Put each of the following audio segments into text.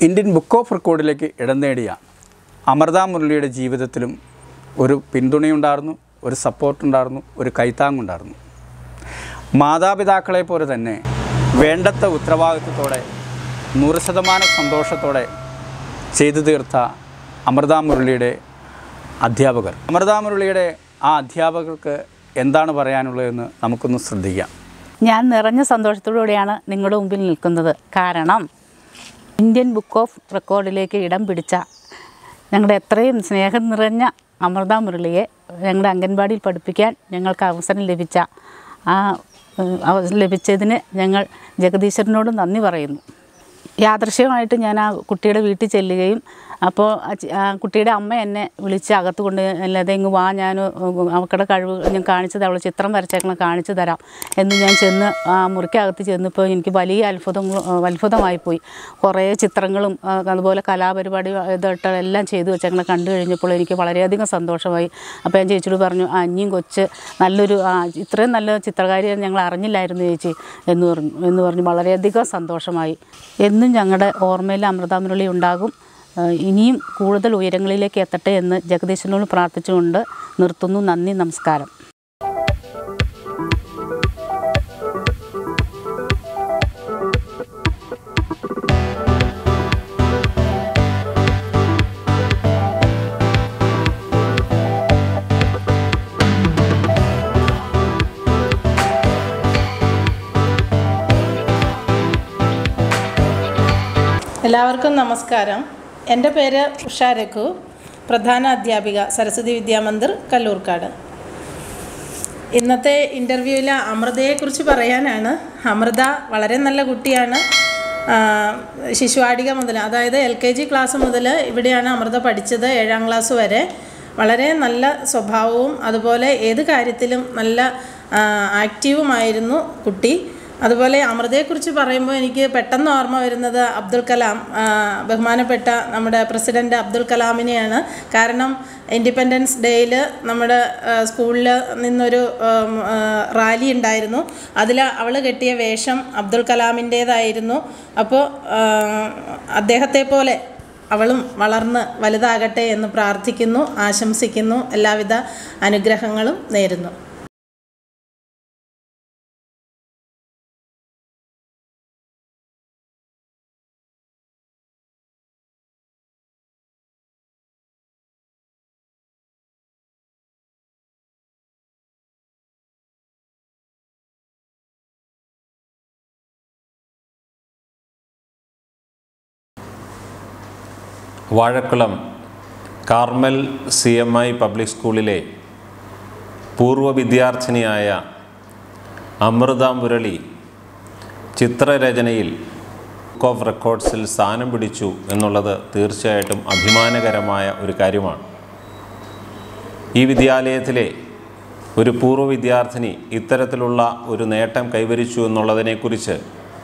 Indian book of റെക്കോർഡിലേക്ക് ഇടം നേടിയ അമൃത മുരളിയുടെ ജീവിതത്തിലും ഒരു പിന്തുണയുണ്ടായിരുന്നു ഒരു സപ്പോർട്ടുണ്ടായിരുന്നു ഒരു കൈത്താങ്ങുണ്ടായിരുന്നു മാതാപിതാക്കളെ പോലെ തന്നെ വേണ്ടത്ര ഉത്തരവാദിത്വത്തോടെ നൂറ് ശതമാനം സന്തോഷത്തോടെ ചെയ്തു തീർത്ത അമൃത മുരളിയുടെ അധ്യാപകർ അമൃത മുരളിയുടെ ആ അധ്യാപകർക്ക് എന്താണ് പറയാനുള്ളതെന്ന് നമുക്കൊന്ന് ശ്രദ്ധിക്കാം ഞാൻ നിറഞ്ഞ സന്തോഷത്തോടുകൂടിയാണ് നിങ്ങളുടെ മുമ്പിൽ നിൽക്കുന്നത് കാരണം ഇന്ത്യൻ ബുക്ക് ഓഫ് റെക്കോർഡിലേക്ക് ഇടം പിടിച്ച ഞങ്ങളുടെ എത്രയും സ്നേഹം നിറഞ്ഞ അമൃത മുരളിയെ ഞങ്ങളുടെ അംഗൻവാടിയിൽ പഠിപ്പിക്കാൻ ഞങ്ങൾക്ക് അവസരം ലഭിച്ച ആ ഏഹ്, അവസരം ലഭിച്ചതിന് ഞങ്ങൾ ജഗദീശ്വരനോട് നന്ദി പറയുന്നു യാദൃശ്യമായിട്ട് ഞാൻ ആ കുട്ടിയുടെ വീട്ടിൽ ചെല്ലുകയും അപ്പോൾ ആ ചി- ആ കുട്ടിയുടെ അമ്മ എന്നെ വിളിച്ച് അകത്ത് കൊണ്ട് അല്ലാതെ ഇങ്ങ് വാ ഞാൻ അവക്കടെ കഴിവ് ഞാൻ കാണിച്ചു തരാം അവൾ ചിത്രം വരച്ചേക്കണം കാണിച്ചു തരാം എന്ന് ഞാൻ ചെന്ന് ആ മുറിക്കകത്ത് ചെന്നപ്പോൾ എനിക്ക് വലിയ അത്ഭുതങ്ങൾ അത്ഭുതമായിപ്പോയി കുറേ ചിത്രങ്ങളും ആ, അതുപോലെ കലാപരിപാടി ഇതായിട്ട് എല്ലാം ചെയ്തു വെച്ചേക്കണം കണ്ടു കഴിഞ്ഞപ്പോൾ എനിക്ക് വളരെയധികം സന്തോഷമായി അപ്പോൾ ഞാൻ ചേച്ചിയോട് പറഞ്ഞു ആ അഞ്ഞിയും കൊച്ച് നല്ലൊരു ആ, ഇത്രയും നല്ല ചിത്രകാരിയെ ഞങ്ങൾ അറിഞ്ഞില്ലായിരുന്നു ചേച്ചി എന്ന് പറഞ്ഞു എന്ന് പറഞ്ഞു വളരെയധികം സന്തോഷമായി എന്നും ഞങ്ങളുടെ ഓർമ്മയിൽ അമൃതാമുരളി ഉണ്ടാകും ആ, ഇനിയും കൂടുതൽ ഉയരങ്ങളിലേക്ക് എത്തട്ടെ എന്ന് ജഗദീശനോട് പ്രാർത്ഥിച്ചുകൊണ്ട് നിർത്തുന്നു നന്ദി നമസ്കാരം എല്ലാവർക്കും നമസ്കാരം എൻ്റെ പേര് ഉഷ രഘു പ്രധാന അധ്യാപിക സരസ്വതി വിദ്യാമന്ദിർ കല്ലൂർക്കാട് ഇന്നത്തെ ഇൻ്റർവ്യൂവിൽ അമൃതയെക്കുറിച്ച് പറയാനാണ് അമൃത വളരെ നല്ല കുട്ടിയാണ് ആ, ശിശുവാടിക മുതൽ അതായത് എൽ കെ ജി ക്ലാസ് മുതൽ ഇവിടെയാണ് അമൃത പഠിച്ചത് ഏഴാം ക്ലാസ് വരെ വളരെ നല്ല സ്വഭാവവും അതുപോലെ ഏത് കാര്യത്തിലും നല്ല ആ, ആക്റ്റീവുമായിരുന്നു കുട്ടി അതുപോലെ അമൃതയെക്കുറിച്ച് പറയുമ്പോൾ എനിക്ക് പെട്ടെന്ന് ഓർമ്മ വരുന്നത് അബ്ദുൽ കലാം ആ, ബഹുമാനപ്പെട്ട നമ്മുടെ പ്രസിഡന്റ് അബ്ദുൽ കലാമിനെയാണ് കാരണം ഇൻഡിപെൻഡൻസ് ഡേയിൽ നമ്മുടെ സ്കൂളിൽ നിന്നൊരു ഉം, ആ, റാലി ഉണ്ടായിരുന്നു അതിൽ അവൾ കെട്ടിയ വേഷം അബ്ദുൽ കലാമിൻ്റേതായിരുന്നു അപ്പോൾ അദ്ദേഹത്തെ പോലെ അവളും വളർന്ന് വലുതാകട്ടെ എന്ന് പ്രാർത്ഥിക്കുന്നു ആശംസിക്കുന്നു എല്ലാവിധ അനുഗ്രഹങ്ങളും നേരുന്നു Vazhakulam Carmel C M I public സ്കൂളിലെ പൂർവ്വ വിദ്യാർത്ഥിനിയായ അമൃത മുരളി ചിത്രരചനയിൽ ബുക്ക് ഓഫ് റെക്കോർഡ്സിൽ സ്ഥാനം പിടിച്ചു എന്നുള്ളത് തീർച്ചയായിട്ടും അഭിമാനകരമായ ഒരു കാര്യമാണ് ഈ വിദ്യാലയത്തിലെ ഒരു പൂർവ്വ വിദ്യാർത്ഥിനി ഇത്തരത്തിലുള്ള ഒരു നേട്ടം കൈവരിച്ചു എന്നുള്ളതിനെക്കുറിച്ച്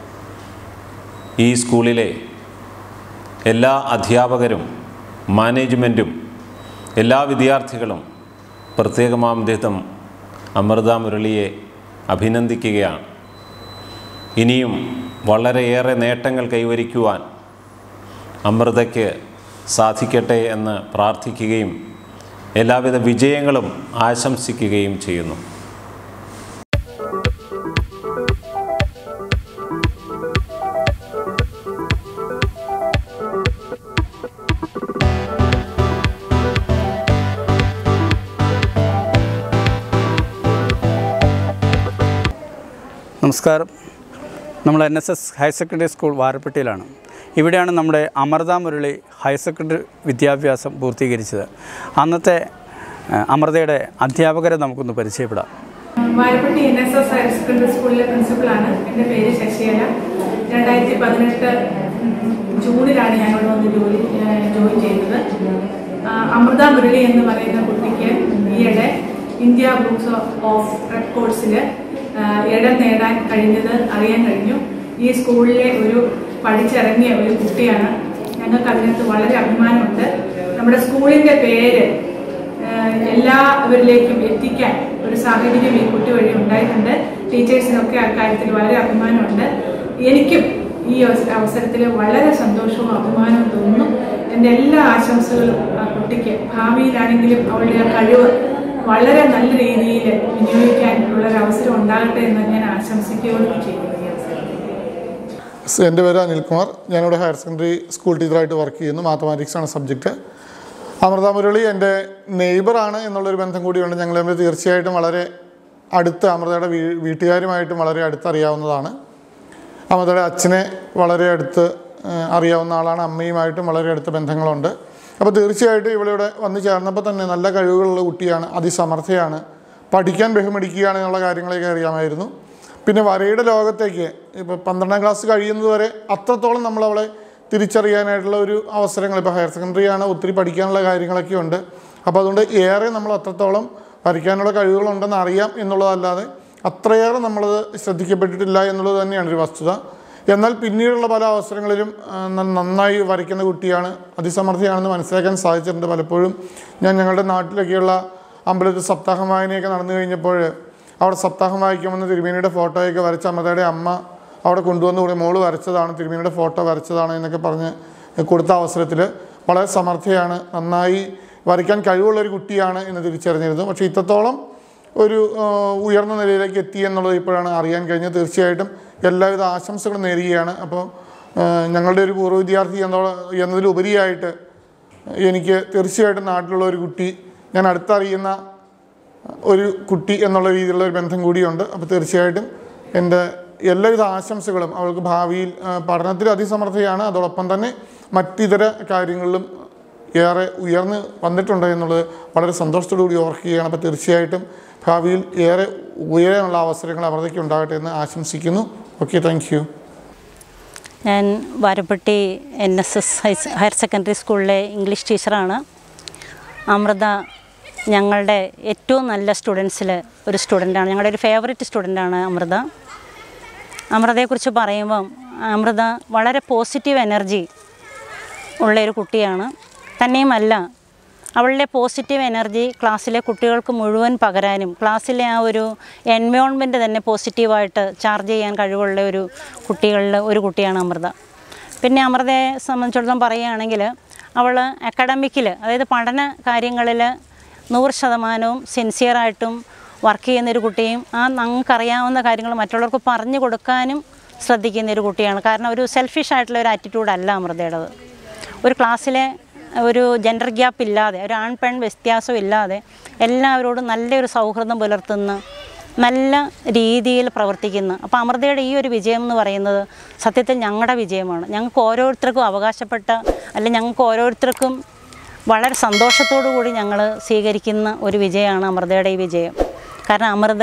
ഈ സ്കൂളിലെ എല്ലാ അധ്യാപകരും മാനേജ്മെൻറ്റും എല്ലാ വിദ്യാർത്ഥികളും പ്രത്യേകമാം വിധം അമൃത മുരളിയെ അഭിനന്ദിക്കുകയാണ് ഇനിയും വളരെയേറെ നേട്ടങ്ങൾ കൈവരിക്കുവാൻ അമൃതയ്ക്ക് സാധിക്കട്ടെ എന്ന് പ്രാർത്ഥിക്കുകയും എല്ലാവിധ വിജയങ്ങളും ആശംസിക്കുകയും ചെയ്യുന്നു നമസ്കാരം നമ്മൾ N S S higher secondary school വാരപ്പെട്ടിയിലാണ് ഇവിടെയാണ് നമ്മുടെ അമൃത മുരളി ഹയർ സെക്കൻഡറി വിദ്യാഭ്യാസം പൂർത്തീകരിച്ചത് അന്നത്തെ ഏഹ്, അമൃതയുടെ അധ്യാപകരെ നമുക്കൊന്ന് പരിചയപ്പെടാം Varappetty N S S higher secondary സ്കൂളിലെ പ്രിൻസിപ്പളാണ് എൻ്റെ പേര് ശശികല രണ്ടായിരത്തി പതിനെട്ട് ജൂണിലാണ് ഞാൻ ഇവിടെ വന്ന് ജോലി ഏഹ് ജോയിൻ ചെയ്തത് ആ, അമൃത മുരളി എന്ന് പറയുന്ന കുട്ടിക്ക് ഈയിടെ ഇന്ത്യ ബുക്സ് ഓഫ് റെക്കോർഡ്സിൽ ഇടം നേടാൻ കഴിഞ്ഞത് അറിയാൻ കഴിഞ്ഞു ഈ സ്കൂളിലെ ഒരു പഠിച്ചിറങ്ങിയ ഒരു കുട്ടിയാണ് ഞങ്ങൾക്ക് അതിനകത്ത് വളരെ അഭിമാനമുണ്ട് നമ്മുടെ സ്കൂളിൻ്റെ പേര് ഏഹ് എല്ലാവരിലേക്കും എത്തിക്കാൻ ഒരു സാഹചര്യം ഈ കുട്ടി വഴി ഉണ്ടായിട്ടുണ്ട് ടീച്ചേഴ്സിനൊക്കെ അക്കാര്യത്തിൽ വളരെ അഭിമാനമുണ്ട് എനിക്കും ഈ അവസ- അവസരത്തിൽ വളരെ സന്തോഷവും അഭിമാനവും തോന്നുന്നു എൻ്റെ എല്ലാ ആശംസകളും ആ കുട്ടിക്ക് ഭാവിയിലാണെങ്കിലും അവളുടെ ആ കഴിവ് വളരെ നല്ല രീതിയിൽ വിനിയോഗിക്കാൻ ഉള്ളൊരു അവസരം ഉണ്ടാകട്ടെ എന്ന് ഞാൻ ആശംസിക്കുകയും ചെയ്യുന്നു ഈ അവസരത്തിൽ എൻ്റെ പേര് അനിൽകുമാർ ഞാനിവിടെ ഹയർ സെക്കൻഡറി സ്കൂൾ ടീച്ചറായിട്ട് വർക്ക് ചെയ്യുന്നു മാത്തമാറ്റിക്സ് ആണ് സബ്ജക്റ്റ് അമൃത മുരളി എൻ്റെ നെയ്ബറാണ് എന്നുള്ളൊരു ബന്ധം കൂടിയുണ്ട് ഞങ്ങൾ തമ്മിൽ തീർച്ചയായിട്ടും വളരെ അടുത്ത് അമൃതയുടെ വീ വീട്ടുകാരുമായിട്ടും വളരെ അടുത്തറിയാവുന്നതാണ് അമൃതയുടെ അച്ഛനെ വളരെ അടുത്ത് ആ, അറിയാവുന്ന ആളാണ് അമ്മയുമായിട്ടും വളരെ അടുത്ത ബന്ധങ്ങളുണ്ട് അപ്പോൾ തീർച്ചയായിട്ടും ഇവളിവിടെ വന്നു ചേർന്നപ്പോൾ തന്നെ നല്ല കഴിവുകളുള്ള കുട്ടിയാണ് അതിസമർത്ഥയാണ് പഠിക്കാൻ ബഹുമടിക്കുകയാണ് എന്നുള്ള കാര്യങ്ങളൊക്കെ അറിയാമായിരുന്നു പിന്നെ വരയുടെ ലോകത്തേക്ക് ഇപ്പോൾ പന്ത്രണ്ടാം ക്ലാസ് കഴിയുന്നത് വരെ അത്രത്തോളം നമ്മൾ അവളെ തിരിച്ചറിയാനായിട്ടുള്ള ഒരു അവസരങ്ങൾ ഇപ്പോൾ ഹയർ സെക്കൻഡറി ആണ് ഒത്തിരി പഠിക്കാനുള്ള കാര്യങ്ങളൊക്കെ ഉണ്ട് അപ്പോൾ അതുകൊണ്ട് ഏറെ നമ്മൾ അത്രത്തോളം വരയ്ക്കാനുള്ള കഴിവുകളുണ്ടെന്ന് അറിയാം എന്നുള്ളതല്ലാതെ അത്രയേറെ നമ്മളത് ശ്രദ്ധിക്കപ്പെട്ടിട്ടില്ല എന്നുള്ളത് തന്നെയാണ് ഒരു വസ്തുത എന്നാൽ പിന്നീടുള്ള പല അവസരങ്ങളിലും ആ, ന- നന്നായി വരയ്ക്കുന്ന കുട്ടിയാണ് അതിസമർത്ഥയാണെന്ന് മനസ്സിലാക്കാൻ സാധിച്ചിട്ടുണ്ട് പലപ്പോഴും ഞാൻ ഞങ്ങളുടെ നാട്ടിലൊക്കെയുള്ള അമ്പലത്തിൽ സപ്താഹം വായനയൊക്കെ നടന്നു കഴിഞ്ഞപ്പോൾ അവിടെ സപ്താഹം വായിക്കുമെന്ന് തിരുമേനിയുടെ ഫോട്ടോയൊക്കെ വരച്ച അമ്മയുടെ അമ്മ അവിടെ കൊണ്ടുവന്ന് കൂടെ മോള് വരച്ചതാണ് തിരുമേനിയുടെ ഫോട്ടോ വരച്ചതാണ് എന്നൊക്കെ പറഞ്ഞ് കൊടുത്ത അവസരത്തിൽ വളരെ സമർത്ഥയാണ് നന്നായി വരയ്ക്കാൻ കഴിവുള്ള ഒരു കുട്ടിയാണ് എന്ന് തിരിച്ചറിഞ്ഞിരുന്നു പക്ഷേ ഇത്രത്തോളം ഒരു ആ, ഉയർന്ന നിലയിലേക്ക് എത്തി എന്നുള്ളത് ഇപ്പോഴാണ് അറിയാൻ കഴിഞ്ഞത് തീർച്ചയായിട്ടും എല്ലാവിധ ആശംസകളും നേരുകയാണ് അപ്പോൾ ആ, ഞങ്ങളുടെ ഒരു പൂർവ്വ വിദ്യാർത്ഥി എന്നുള്ള എന്നതിലുപരിയായിട്ട് എനിക്ക് തീർച്ചയായിട്ടും നാട്ടിലുള്ള ഒരു കുട്ടി ഞാൻ അടുത്തറിയുന്ന ഒരു കുട്ടി എന്നുള്ള രീതിയിലുള്ള ഒരു ബന്ധം കൂടിയുണ്ട് അപ്പോൾ തീർച്ചയായിട്ടും എൻ്റെ എല്ലാവിധ ആശംസകളും അവൾക്ക് ഭാവിയിൽ ആ, പഠനത്തിൽ അതിസമർത്ഥയാണ് അതോടൊപ്പം തന്നെ മറ്റിതര കാര്യങ്ങളിലും ഏറെ ഉയർന്ന് വന്നിട്ടുണ്ട് എന്നുള്ളത് വളരെ സന്തോഷത്തോടു കൂടി ഓർക്കുകയാണ് അപ്പോൾ തീർച്ചയായിട്ടും ഭാവിയിൽ ഏറെ ഉയരാനുള്ള അവസരങ്ങൾ അമൃതയ്ക്ക് ഉണ്ടാകട്ടെ എന്ന് ആശംസിക്കുന്നു ഓക്കെ താങ്ക് യു ഞാൻ Varappetty N S S higher secondary സ്കൂളിലെ ഇംഗ്ലീഷ് ടീച്ചറാണ് അമൃത ഞങ്ങളുടെ ഏറ്റവും നല്ല സ്റ്റുഡൻസിൽ ഒരു സ്റ്റുഡൻ്റാണ് ഞങ്ങളുടെ ഒരു ഫേവററ്റ് സ്റ്റുഡൻ്റാണ് അമൃത അമൃതയെക്കുറിച്ച് പറയുമ്പം അമൃത വളരെ പോസിറ്റീവ് എനർജി ഉള്ളൊരു കുട്ടിയാണ് തന്നെയുമല്ല അവളുടെ പോസിറ്റീവ് എനർജി ക്ലാസ്സിലെ കുട്ടികൾക്ക് മുഴുവൻ പകരാനും ക്ലാസ്സിലെ ആ ഒരു എൻവയോൺമെൻറ്റ് തന്നെ പോസിറ്റീവായിട്ട് ചാർജ് ചെയ്യാൻ കഴിവുള്ള ഒരു കുട്ടികളിൽ ഒരു കുട്ടിയാണ് അമൃത പിന്നെ അമൃതയെ സംബന്ധിച്ചിടത്തോളം പറയുകയാണെങ്കിൽ അവൾ അക്കാഡമിക്കിൽ അതായത് പഠന കാര്യങ്ങളിൽ നൂറ് ശതമാനവും സിൻസിയറായിട്ടും വർക്ക് ചെയ്യുന്നൊരു കുട്ടിയും ആ നമുക്കറിയാവുന്ന കാര്യങ്ങൾ മറ്റുള്ളവർക്ക് പറഞ്ഞു കൊടുക്കാനും ശ്രദ്ധിക്കുന്ന ഒരു കുട്ടിയാണ് കാരണം ഒരു സെൽഫിഷ് ആയിട്ടുള്ള ഒരു ആറ്റിറ്റ്യൂഡല്ല അമൃതയുടേത് ഒരു ക്ലാസ്സിലെ ഒരു ജെൻഡർ ഗ്യാപ്പ് ഇല്ലാതെ ഒരു ആൺ പെൺ വ്യത്യാസം ഇല്ലാതെ എല്ലാവരോടും നല്ലൊരു സൗഹൃദം പുലർത്തുന്ന നല്ല രീതിയിൽ പ്രവർത്തിക്കുന്ന അപ്പോൾ അമൃതയുടെ ഈ ഒരു വിജയം എന്ന് പറയുന്നത് സത്യത്തിൽ ഞങ്ങളുടെ വിജയമാണ് ഞങ്ങൾക്ക് ഓരോരുത്തർക്കും അവകാശപ്പെട്ട അല്ലെങ്കിൽ ഞങ്ങൾക്ക് ഓരോരുത്തർക്കും വളരെ സന്തോഷത്തോടു കൂടി ഞങ്ങൾ സ്വീകരിക്കുന്ന ഒരു വിജയമാണ് അമൃതയുടെ ഈ വിജയം കാരണം അമൃത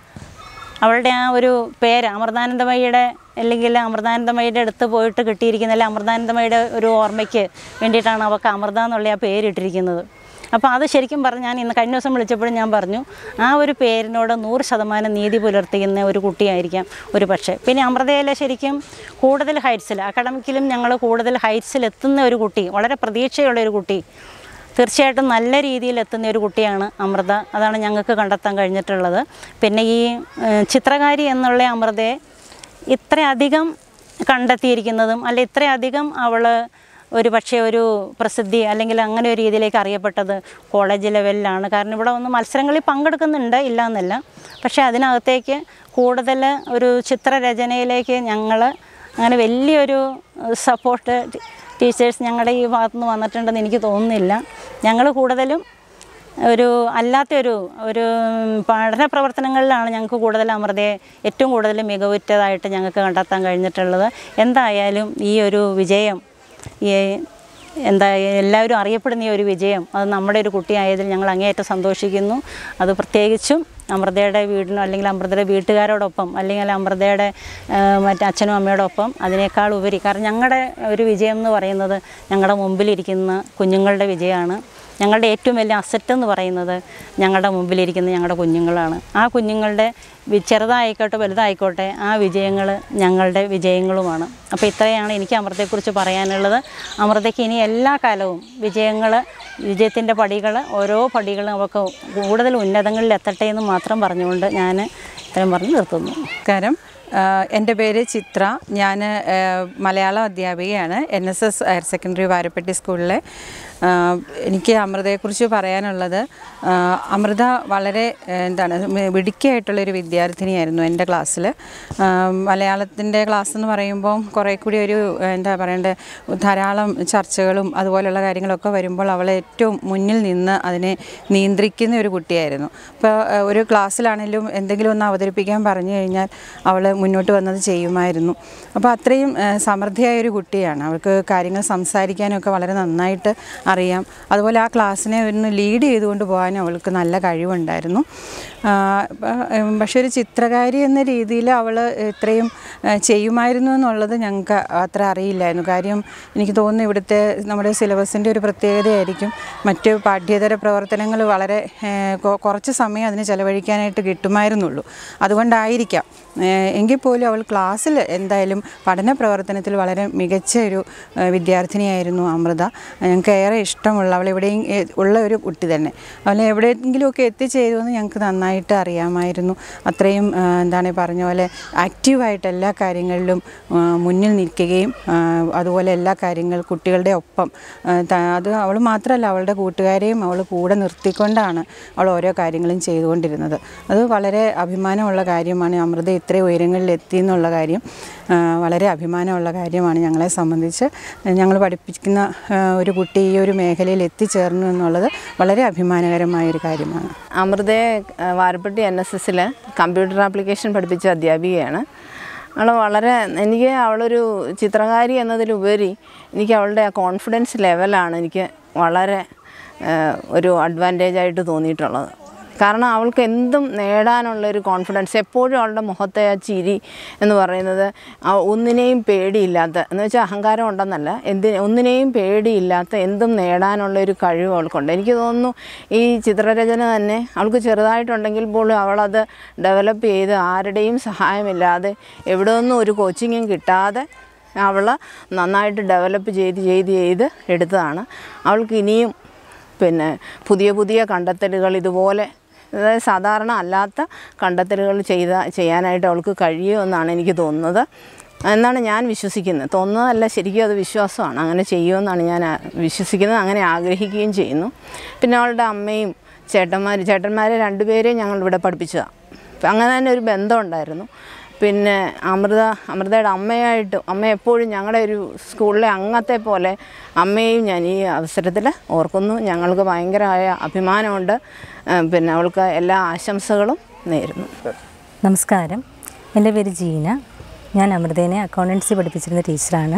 അവളുടെ ആ ഒരു പേര് അമൃതാനന്ദമയിയുടെ അല്ലെങ്കിൽ അമൃതാനന്ദമയുടെ അടുത്ത് പോയിട്ട് കിട്ടിയിരിക്കുന്ന അല്ലെങ്കിൽ അമൃതാനന്ദമയുടെ ഒരു ഓർമ്മയ്ക്ക് വേണ്ടിയിട്ടാണ് അവൾക്ക് അമൃത എന്നുള്ള ആ പേരിട്ടിരിക്കുന്നത് അപ്പോൾ അത് ശരിക്കും പറഞ്ഞ് ഞാൻ ഇന്ന് കഴിഞ്ഞ ദിവസം വിളിച്ചപ്പോഴും ഞാൻ പറഞ്ഞു ആ ഒരു പേരിനോട് നൂറ് ശതമാനം നീതി പുലർത്തുന്ന ഒരു കുട്ടിയായിരിക്കാം ഒരു പക്ഷേ പിന്നെ അമൃതയിലെ ശരിക്കും കൂടുതൽ ഹൈറ്റ്സിൽ അക്കാഡമിക്കിലും ഞങ്ങൾ കൂടുതൽ ഹൈറ്റ്സിൽ എത്തുന്ന ഒരു കുട്ടി വളരെ പ്രതീക്ഷയുള്ള ഒരു കുട്ടി തീർച്ചയായിട്ടും നല്ല രീതിയിൽ എത്തുന്ന ഒരു കുട്ടിയാണ് അമൃത അതാണ് ഞങ്ങൾക്ക് കണ്ടെത്താൻ കഴിഞ്ഞിട്ടുള്ളത് പിന്നെ ഈ ഏഹ്, ചിത്രകാരി എന്നുള്ള അമൃതയെ ഇത്രയധികം കണ്ടെത്തിയിരിക്കുന്നതും അല്ലെ ഇത്രയധികം അവൾ ഒരു പക്ഷേ ഒരു പ്രസിദ്ധി അല്ലെങ്കിൽ അങ്ങനെ ഒരു രീതിയിലേക്ക് അറിയപ്പെട്ടത് കോളേജ് ലെവലിലാണ് കാരണം ഇവിടെ ഒന്ന് മത്സരങ്ങളിൽ പങ്കെടുക്കുന്നുണ്ട് ഇല്ല എന്നല്ല പക്ഷേ അതിനകത്തേക്ക് കൂടുതൽ ഒരു ചിത്രരചനയിലേക്ക് ഞങ്ങൾ അങ്ങനെ വലിയൊരു സപ്പോർട്ട് ടീച്ചേഴ്സ് ഞങ്ങളുടെ ഈ ഭാഗത്തുനിന്ന് വന്നിട്ടുണ്ടെന്ന് എനിക്ക് തോന്നുന്നില്ല ഞങ്ങൾ കൂടുതലും ഒരു അല്ലാത്തൊരു ഒരു പഠന പ്രവർത്തനങ്ങളിലാണ് ഞങ്ങൾക്ക് കൂടുതൽ അമൃതയെ ഏറ്റവും കൂടുതൽ മികവുറ്റതായിട്ട് ഞങ്ങൾക്ക് കണ്ടെത്താൻ കഴിഞ്ഞിട്ടുള്ളത് എന്തായാലും ഈ ഒരു വിജയം ഈ എന്താ എല്ലാവരും അറിയപ്പെടുന്ന ഈ ഒരു വിജയം അത് നമ്മുടെ ഒരു കുട്ടിയായതിൽ ഞങ്ങൾ അങ്ങേയറ്റം സന്തോഷിക്കുന്നു അത് പ്രത്യേകിച്ചും അമൃതയുടെ വീടിനോ അല്ലെങ്കിൽ അമൃതയുടെ വീട്ടുകാരോടൊപ്പം അല്ലെങ്കിൽ അമൃതയുടെ ആ, മറ്റ് അച്ഛനും അമ്മയോടൊപ്പം അതിനേക്കാൾ ഉപരി കാരണം ഞങ്ങളുടെ ഒരു വിജയം എന്ന് പറയുന്നത് ഞങ്ങളുടെ മുമ്പിലിരിക്കുന്ന കുഞ്ഞുങ്ങളുടെ വിജയമാണ് ഞങ്ങളുടെ ഏറ്റവും വലിയ അസറ്റ് എന്ന് പറയുന്നത് ഞങ്ങളുടെ മുമ്പിലിരിക്കുന്ന ഞങ്ങളുടെ കുഞ്ഞുങ്ങളാണ് ആ കുഞ്ഞുങ്ങളുടെ വി- ചെറുതായിക്കോട്ടെ വലുതായിക്കോട്ടെ ആ വിജയങ്ങൾ ഞങ്ങളുടെ വിജയങ്ങളുമാണ് അപ്പോൾ ഇത്രയാണ് എനിക്ക് അമൃതയെക്കുറിച്ച് പറയാനുള്ളത് അമൃതയ്ക്ക് ഇനി എല്ലാ കാലവും വിജയങ്ങൾ വിജയത്തിൻ്റെ പടികൾ ഓരോ പടികളും അവർക്ക് കൂടുതൽ ഉന്നതങ്ങളിൽ എത്തട്ടെ എന്ന് മാത്രം പറഞ്ഞുകൊണ്ട് ഞാൻ ഇത്രയും പറഞ്ഞ് നിർത്തുന്നു നമസ്കാരം ആഹ് എൻ്റെ പേര് ചിത്ര ഞാൻ ആഹ് മലയാളം അധ്യാപികയാണ് N S S higher secondary Varappetty സ്കൂളിലെ ആഹ് എനിക്ക് അമൃതയെക്കുറിച്ച് പറയാനുള്ളത് ആഹ് അമൃത വളരെ ആഹ് എന്താണ് മിടുക്കിയായിട്ടുള്ളൊരു വിദ്യാർത്ഥിനിയായിരുന്നു എൻ്റെ ക്ലാസ്സിൽ മലയാളത്തിൻ്റെ ക്ലാസ് എന്ന് പറയുമ്പോൾ കുറേ കൂടി ഒരു ആഹ് എന്താ പറയണ്ടേ ധാരാളം ചർച്ചകളും അതുപോലെയുള്ള കാര്യങ്ങളൊക്കെ വരുമ്പോൾ അവൾ ഏറ്റവും മുന്നിൽ നിന്ന് അതിനെ നിയന്ത്രിക്കുന്ന ഒരു കുട്ടിയായിരുന്നു ഇപ്പോൾ ഒരു ക്ലാസ്സിലാണെങ്കിലും എന്തെങ്കിലും ഒന്ന് അവതരിപ്പിക്കാൻ പറഞ്ഞു കഴിഞ്ഞാൽ അവൾ മുന്നോട്ട് വന്നത് ചെയ്യുമായിരുന്നു അപ്പോൾ അത്രയും ആ, സമൃദ്ധിയായ ഒരു കുട്ടിയാണ് അവൾക്ക് കാര്യങ്ങൾ സംസാരിക്കാനൊക്കെ വളരെ നന്നായിട്ട് അറിയാം അതുപോലെ ആ ക്ലാസ്സിനെ ഒന്ന് ലീഡ് ചെയ്തുകൊണ്ട് പോകാനും അവൾക്ക് നല്ല കഴിവുണ്ടായിരുന്നു ആ, പ- ഉം, പക്ഷേ ഒരു ചിത്രകാരി എന്ന രീതിയിൽ അവൾ ഇത്രയും ആ, ചെയ്യുമായിരുന്നു എന്നുള്ളത് ഞങ്ങൾക്ക് അത്ര അറിയില്ലായിരുന്നു കാര്യം എനിക്ക് തോന്നുന്നു ഇവിടുത്തെ നമ്മുടെ സിലബസിൻ്റെ ഒരു പ്രത്യേകതയായിരിക്കും മറ്റ് പാഠ്യേതര പ്രവർത്തനങ്ങൾ വളരെ ഏഹ്, കൊ- കുറച്ച് സമയം അതിന് ചെലവഴിക്കാനായിട്ട് കിട്ടുമായിരുന്നുള്ളൂ അതുകൊണ്ടായിരിക്കാം ഏഹ്, എങ്കിൽ പോലും അവൾ ക്ലാസ്സിൽ എന്തായാലും പഠന പ്രവർത്തനത്തിൽ വളരെ മികച്ച ഒരു ഏഹ്, വിദ്യാർത്ഥിനിയായിരുന്നു അമൃത ഞങ്ങൾക്ക് ഏറെ ഇഷ്ടമുള്ള അവൾ എവിടെയും ഏ- ഉള്ള ഒരു കുട്ടി തന്നെ അവളെ എവിടെയെങ്കിലുമൊക്കെ എത്തിച്ചേരുമെന്ന് ഞങ്ങൾക്ക് നന്നായിട്ട് അറിയാമായിരുന്നു അത്രയും ആ, എന്താണ് ഈ പറഞ്ഞ പോലെ ആക്റ്റീവായിട്ട് എല്ലാ കാര്യങ്ങളിലും ആ, മുന്നിൽ നിൽക്കുകയും ആ, അതുപോലെ എല്ലാ കാര്യങ്ങൾ കുട്ടികളുടെ ഒപ്പം ആ, ത- അത് അവൾ മാത്രമല്ല അവളുടെ കൂട്ടുകാരെയും അവൾ കൂടെ നിർത്തിക്കൊണ്ടാണ് അവൾ ഓരോ കാര്യങ്ങളും ചെയ്തുകൊണ്ടിരുന്നത് അത് വളരെ അഭിമാനമുള്ള കാര്യമാണ് അമൃത ഇത്രയും ഉയരങ്ങളിൽ എത്തി എന്നുള്ള കാര്യം ആ, വളരെ അഭിമാനമുള്ള കാര്യമാണ് ഞങ്ങളെ സംബന്ധിച്ച് ഞങ്ങൾ പഠിപ്പിക്കുന്ന ആ, ഒരു കുട്ടി ഈ ഒരു മേഖലയിൽ എത്തിച്ചേർന്നു എന്നുള്ളത് വളരെ അഭിമാനകരമായ ഒരു കാര്യമാണ് അമൃതയെ ആ, വാരപ്പെട്ടി എൻ എസ് എസിൽ കമ്പ്യൂട്ടർ ആപ്ലിക്കേഷൻ പഠിപ്പിച്ച അധ്യാപികയാണ് അവൾ വളരെ എനിക്ക് അവളൊരു ചിത്രകാരി എന്നതിലുപരി എനിക്ക് അവളുടെ ആ കോൺഫിഡൻസ് ലെവലാണ് എനിക്ക് വളരെ ആ, ഒരു അഡ്വാൻറ്റേജ് ആയിട്ട് തോന്നിയിട്ടുള്ളത് കാരണം അവൾക്ക് എന്തും നേടാനുള്ളൊരു കോൺഫിഡൻസ് എപ്പോഴും അവളുടെ മുഖത്തെ ആ ചിരി എന്ന് പറയുന്നത് ആ ഒന്നിനെയും പേടിയില്ലാത്ത എന്ന് വെച്ചാൽ അഹങ്കാരം ഉണ്ടെന്നല്ല എന്തിന് ഒന്നിനെയും പേടിയില്ലാത്ത എന്തും നേടാനുള്ള ഒരു കഴിവ് അവൾക്കുണ്ട് എനിക്ക് തോന്നുന്നു ഈ ചിത്രരചന തന്നെ അവൾക്ക് ചെറുതായിട്ടുണ്ടെങ്കിൽ പോലും അവളത് ഡെവലപ്പ് ചെയ്ത് ആരുടെയും സഹായമില്ലാതെ എവിടെ നിന്നും ഒരു കോച്ചിങ്ങും കിട്ടാതെ അവൾ നന്നായിട്ട് ഡെവലപ്പ് ചെയ്ത് ചെയ്ത് ചെയ്ത് എടുത്തതാണ് അവൾക്ക് ഇനിയും പിന്നെ പുതിയ പുതിയ കണ്ടെത്തലുകൾ ഇതുപോലെ അതായത് സാധാരണ അല്ലാത്ത കണ്ടെത്തലുകൾ ചെയ്ത ചെയ്യാനായിട്ട് അവൾക്ക് കഴിയുമെന്നാണ് എനിക്ക് തോന്നുന്നത് എന്നാണ് ഞാൻ വിശ്വസിക്കുന്നത് തോന്നുന്നതല്ല ശരിക്കും അത് വിശ്വാസമാണ് അങ്ങനെ ചെയ്യുമെന്നാണ് ഞാൻ ആ- വിശ്വസിക്കുന്നത് അങ്ങനെ ആഗ്രഹിക്കുകയും ചെയ്യുന്നു പിന്നെ അവളുടെ അമ്മയും ചേട്ടന്മാർ ചേട്ടന്മാരെ രണ്ടുപേരെയും ഞങ്ങൾ ഇവിടെ പഠിപ്പിച്ചതാണ് അപ്പം അങ്ങനെ തന്നെ ഒരു ബന്ധം ഉണ്ടായിരുന്നു പിന്നെ അമൃത അമൃതയുടെ അമ്മയായിട്ടും അമ്മ എപ്പോഴും ഞങ്ങളുടെ ഒരു സ്കൂളിലെ അംഗത്തെ പോലെ അമ്മയെയും ഞാൻ ഈ അവസരത്തിൽ ഓർക്കുന്നു ഞങ്ങൾക്ക് ഭയങ്കരമായ അഭിമാനമുണ്ട് ആ, പിന്നെ അവൾക്ക് എല്ലാ ആശംസകളും നേരുന്നു നമസ്കാരം എൻ്റെ പേര് ജീന ഞാൻ അമൃതേനെ അക്കൗണ്ടൻസി പഠിപ്പിച്ചിരുന്ന ടീച്ചറാണ്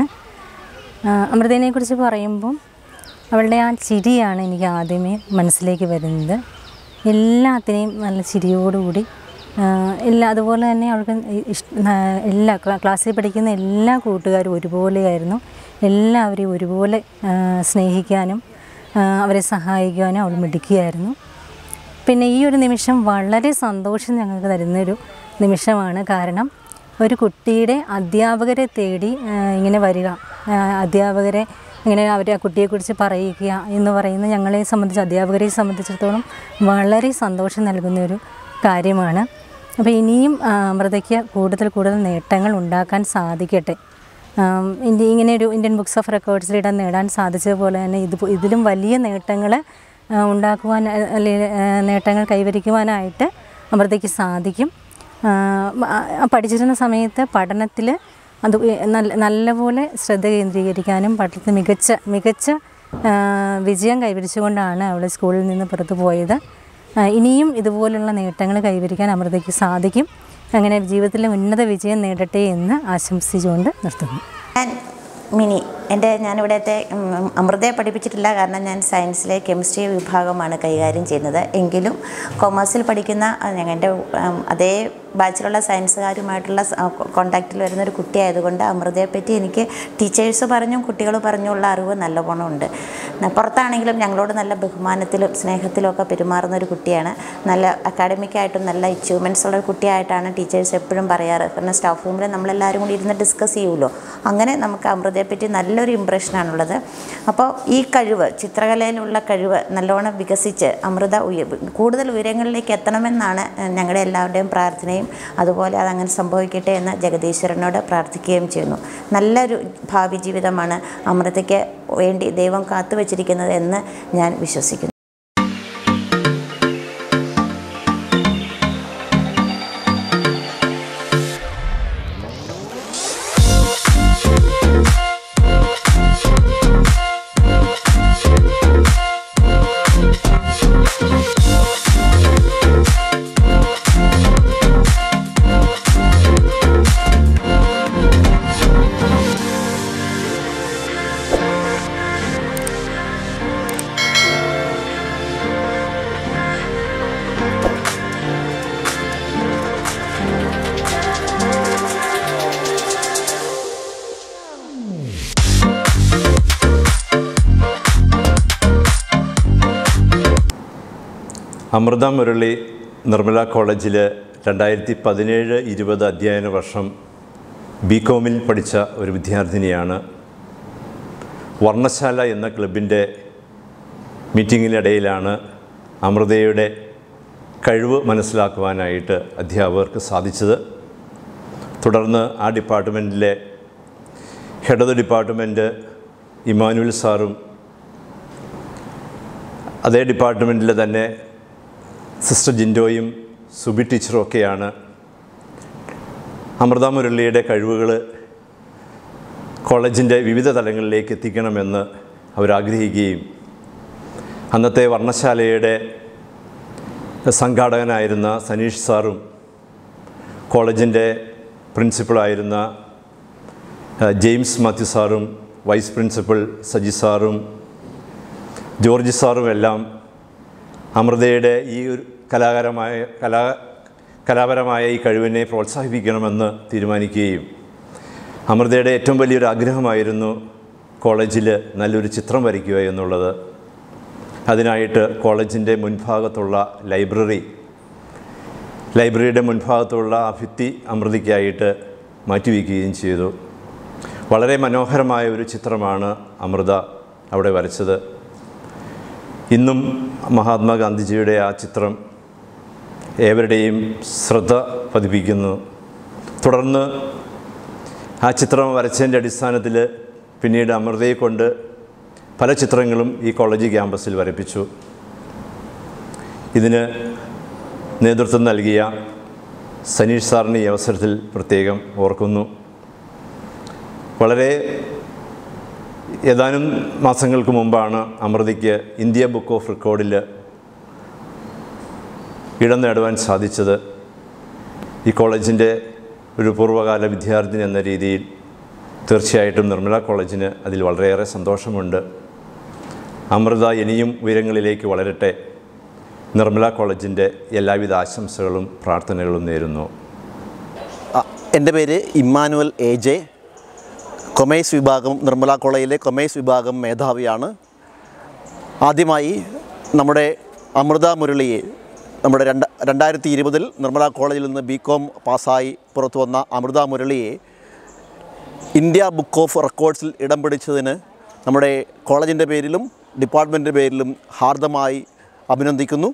ആ, അമൃതേനെക്കുറിച്ച് പറയുമ്പം അവളുടെ ആ ചിരിയാണ് എനിക്ക് ആദ്യമേ മനസ്സിലേക്ക് വരുന്നത് എല്ലാത്തിനെയും നല്ല ചിരിയോടുകൂടി ആ, എല്ലാ അതുപോലെ തന്നെ അവൾക്ക് ഇഷ് ആ, എല്ലാ ക്ലാ- ക്ലാസ്സിൽ പഠിക്കുന്ന എല്ലാ കൂട്ടുകാരും ഒരുപോലെയായിരുന്നു എല്ലാവരെയും ഒരുപോലെ ആ, സ്നേഹിക്കാനും ആ, അവരെ സഹായിക്കുവാനും അവൾ മിടുക്കിയായിരുന്നു പിന്നെ ഈ ഒരു നിമിഷം വളരെ സന്തോഷം ഞങ്ങൾക്ക് തരുന്നൊരു നിമിഷമാണ് കാരണം ഒരു കുട്ടിയുടെ അധ്യാപകരെ തേടി ആ, ഇങ്ങനെ വരിക ആ, അധ്യാപകരെ ഇങ്ങനെ അവർ ആ കുട്ടിയെക്കുറിച്ച് പറയുക എന്ന് പറയുന്നത് ഞങ്ങളെ സംബന്ധിച്ച് അധ്യാപകരെ സംബന്ധിച്ചിടത്തോളം വളരെ സന്തോഷം നൽകുന്ന ഒരു കാര്യമാണ് അപ്പോൾ ഇനിയും ആ, അമൃതയ്ക്ക് കൂടുതൽ കൂടുതൽ നേട്ടങ്ങൾ ഉണ്ടാക്കാൻ സാധിക്കട്ടെ ആം, ഇന്ത്യ ഇങ്ങനെ ഒരു ഇന്ത്യൻ ബുക്സ് ഓഫ് റെക്കോർഡ്സിൽ ഇടം നേടാൻ സാധിച്ചതുപോലെ തന്നെ ഇത് ഇതിലും വലിയ നേട്ടങ്ങൾ ഉണ്ടാക്കുവാൻ അല്ലെങ്കിൽ നേട്ടങ്ങൾ കൈവരിക്കുവാനായിട്ട് അമൃതയ്ക്ക് സാധിക്കും ആ, മ- ആ, പഠിച്ചിരുന്ന സമയത്ത് പഠനത്തിൽ അത് ഉയ- നല്ല നല്ലപോലെ ശ്രദ്ധ കേന്ദ്രീകരിക്കാനും പഠനത്തിൽ മികച്ച മികച്ച ആ, വിജയം കൈവരിച്ചുകൊണ്ടാണ് അവൾ സ്കൂളിൽ നിന്ന് പുറത്തു പോയത് ആ, ഇനിയും ഇതുപോലുള്ള നേട്ടങ്ങൾ കൈവരിക്കാൻ അമൃതയ്ക്ക് സാധിക്കും അങ്ങനെ ജീവിതത്തിലെ ഉന്നത വിജയം നേടട്ടെ എന്ന് ആശംസിച്ചുകൊണ്ട് നിർത്തുന്നു ഞാൻ മിനി എൻ്റെ ഞാനിവിടുത്തെ ഉം, അമൃതയെ പഠിപ്പിച്ചിട്ടില്ല കാരണം ഞാൻ സയൻസിലെ കെമിസ്ട്രി വിഭാഗമാണ് കൈകാര്യം ചെയ്യുന്നത് എങ്കിലും കൊമേഴ്സിൽ പഠിക്കുന്ന ആ, ഞങ്ങൾ എൻ്റെ ഉം, അതേ ബാച്ചിലുള്ള സയൻസുകാരുമായിട്ടുള്ള കോണ്ടാക്റ്റിൽ വരുന്ന ഒരു കുട്ടിയായതുകൊണ്ട് അമൃതയെ പറ്റി എനിക്ക് ടീച്ചേഴ്സ് പറഞ്ഞും കുട്ടികൾ പറഞ്ഞുള്ള അറിവ് നല്ലവണ്ണം ഉണ്ട് ന- പുറത്താണെങ്കിലും ഞങ്ങളോട് നല്ല ബഹുമാനത്തിലും സ്നേഹത്തിലും ഒക്കെ പെരുമാറുന്ന ഒരു കുട്ടിയാണ് നല്ല അക്കാഡമിക്കായിട്ടും നല്ല അച്ചീവ്മെൻറ്റ്സ് ഉള്ള ഒരു കുട്ടിയായിട്ടാണ് ടീച്ചേഴ്സ് എപ്പോഴും പറയാറ് കാരണം സ്റ്റാഫ് റൂമിൽ നമ്മളെല്ലാവരും കൂടി ഇരുന്ന് ഡിസ്കസ് ചെയ്യുമല്ലോ അങ്ങനെ നമുക്ക് അമൃതയെ പറ്റി നല്ലൊരു ഇമ്പ്രഷനാണുള്ളത് അപ്പോൾ ഈ കഴിവ് ചിത്രകലയിലുള്ള കഴിവ് നല്ലോണം വികസിച്ച് അമൃത ഉയ കൂടുതൽ ഉയരങ്ങളിലേക്ക് എത്തണമെന്നാണ് ഞങ്ങളുടെ എല്ലാവരുടെയും പ്രാർത്ഥനയും ചെയ്യുകയും അതുപോലെ അതങ്ങനെ സംഭവിക്കട്ടെ എന്ന് ജഗദീശ്വരനോട് പ്രാർത്ഥിക്കുകയും ചെയ്യുന്നു നല്ലൊരു ഭാവി ജീവിതമാണ് അമൃതയ്ക്ക് വേണ്ടി ദൈവം കാത്തുവച്ചിരിക്കുന്നത് എന്ന് ഞാൻ വിശ്വസിക്കുന്നു അമൃത മുരളി നിർമ്മല കോളേജിൽ രണ്ടായിരത്തി പതിനേഴ് ഇരുപത് അധ്യയന വർഷം ബി കോമിൽ പഠിച്ച ഒരു വിദ്യാർത്ഥിനിയാണ് വർണ്ണശാല എന്ന ക്ലബിൻ്റെ മീറ്റിങ്ങിനിടയിലാണ് അമൃതയുടെ കഴിവ് മനസ്സിലാക്കുവാനായിട്ട് അധ്യാപകർക്ക് സാധിച്ചത് തുടർന്ന് ആ ഡിപ്പാർട്ട്മെൻറ്റിലെ head of the department Emmanuel സാറും അതേ ഡിപ്പാർട്ട്മെൻറ്റിലെ തന്നെ സിസ്റ്റർ ജിൻഡോയും സുബി ടീച്ചറും ഒക്കെയാണ് അമൃത മുരളിയുടെ കഴിവുകൾ കോളേജിൻ്റെ വിവിധ തലങ്ങളിലേക്ക് എത്തിക്കണമെന്ന് അവരാഗ്രഹിക്കുകയും അന്നത്തെ വർണ്ണശാലയുടെ സംഘാടകനായിരുന്ന സനീഷ് സാറും കോളേജിൻ്റെ പ്രിൻസിപ്പളായിരുന്ന ഏഹ്, ജെയിംസ് മാത്യു സാറും വൈസ് പ്രിൻസിപ്പൽ സജി സാറും ജോർജ് സാറും എല്ലാം അമൃതയുടെ ഈ ഒരു കലാകാരമായ കലാ കലാപരമായ ഈ കഴിവിനെ പ്രോത്സാഹിപ്പിക്കണമെന്ന് തീരുമാനിക്കുകയും അമൃതയുടെ ഏറ്റവും വലിയൊരു ആഗ്രഹമായിരുന്നു കോളേജിൽ നല്ലൊരു ചിത്രം വരയ്ക്കുക എന്നുള്ളത് അതിനായിട്ട് കോളേജിൻ്റെ മുൻഭാഗത്തുള്ള ലൈബ്രറി ലൈബ്രറിയുടെ മുൻഭാഗത്തുള്ള ആ ഭിത്തി അമൃതയ്ക്കായിട്ട് മാറ്റിവെക്കുകയും ചെയ്തു വളരെ മനോഹരമായ ഒരു ചിത്രമാണ് അമൃത അവിടെ വരച്ചത് ഇന്നും മഹാത്മാഗാന്ധിജിയുടെ ആ ചിത്രം ഏവരുടെയും ശ്രദ്ധ പതിപ്പിക്കുന്നു തുടർന്ന് ആ ചിത്രം വരച്ചതിൻ്റെ അടിസ്ഥാനത്തിൽ പിന്നീട് അമൃതയെ കൊണ്ട് പല ചിത്രങ്ങളും ഈ കോളേജ് ക്യാമ്പസിൽ വരപ്പിച്ചു ഇതിന് നേതൃത്വം നൽകിയ സനീഷ് സാറിന് ഈ അവസരത്തിൽ പ്രത്യേകം ഓർക്കുന്നു വളരെ ഏതാനും മാസങ്ങൾക്ക് മുമ്പാണ് അമൃതയ്ക്ക് ഇന്ത്യ ബുക്ക് ഓഫ് റെക്കോർഡിൽ ഇടം നേടുവാൻ സാധിച്ചത് ഈ കോളേജിൻ്റെ ഒരു പൂർവ്വകാല വിദ്യാർത്ഥിനി എന്ന രീതിയിൽ തീർച്ചയായിട്ടും നിർമ്മല കോളേജിന് അതിൽ വളരെയേറെ സന്തോഷമുണ്ട് അമൃത ഇനിയും ഉയരങ്ങളിലേക്ക് വളരട്ടെ നിർമ്മല കോളേജിൻ്റെ എല്ലാവിധ ആശംസകളും പ്രാർത്ഥനകളും നേരുന്നു എൻ്റെ പേര് ഇമ്മാനുവൽ എ ജെ കൊമേഴ്സ് വിഭാഗം നിർമ്മല കോളേജിലെ കൊമേഴ്സ് വിഭാഗം മേധാവിയാണ് ആദ്യമായി നമ്മുടെ അമൃത മുരളിയെ നമ്മുടെ രണ്ട് രണ്ടായിരത്തി ഇരുപതിൽ നിർമ്മല കോളേജിൽ നിന്ന് ബി കോം പാസ്സായി പുറത്തു വന്ന അമൃത മുരളിയെ ഇന്ത്യ ബുക്ക് ഓഫ് റെക്കോർഡ്സിൽ ഇടം പിടിച്ചതിന് നമ്മുടെ കോളേജിൻ്റെ പേരിലും ഡിപ്പാർട്ട്മെൻറ്റിൻ്റെ പേരിലും ഹാർദമായി അഭിനന്ദിക്കുന്നു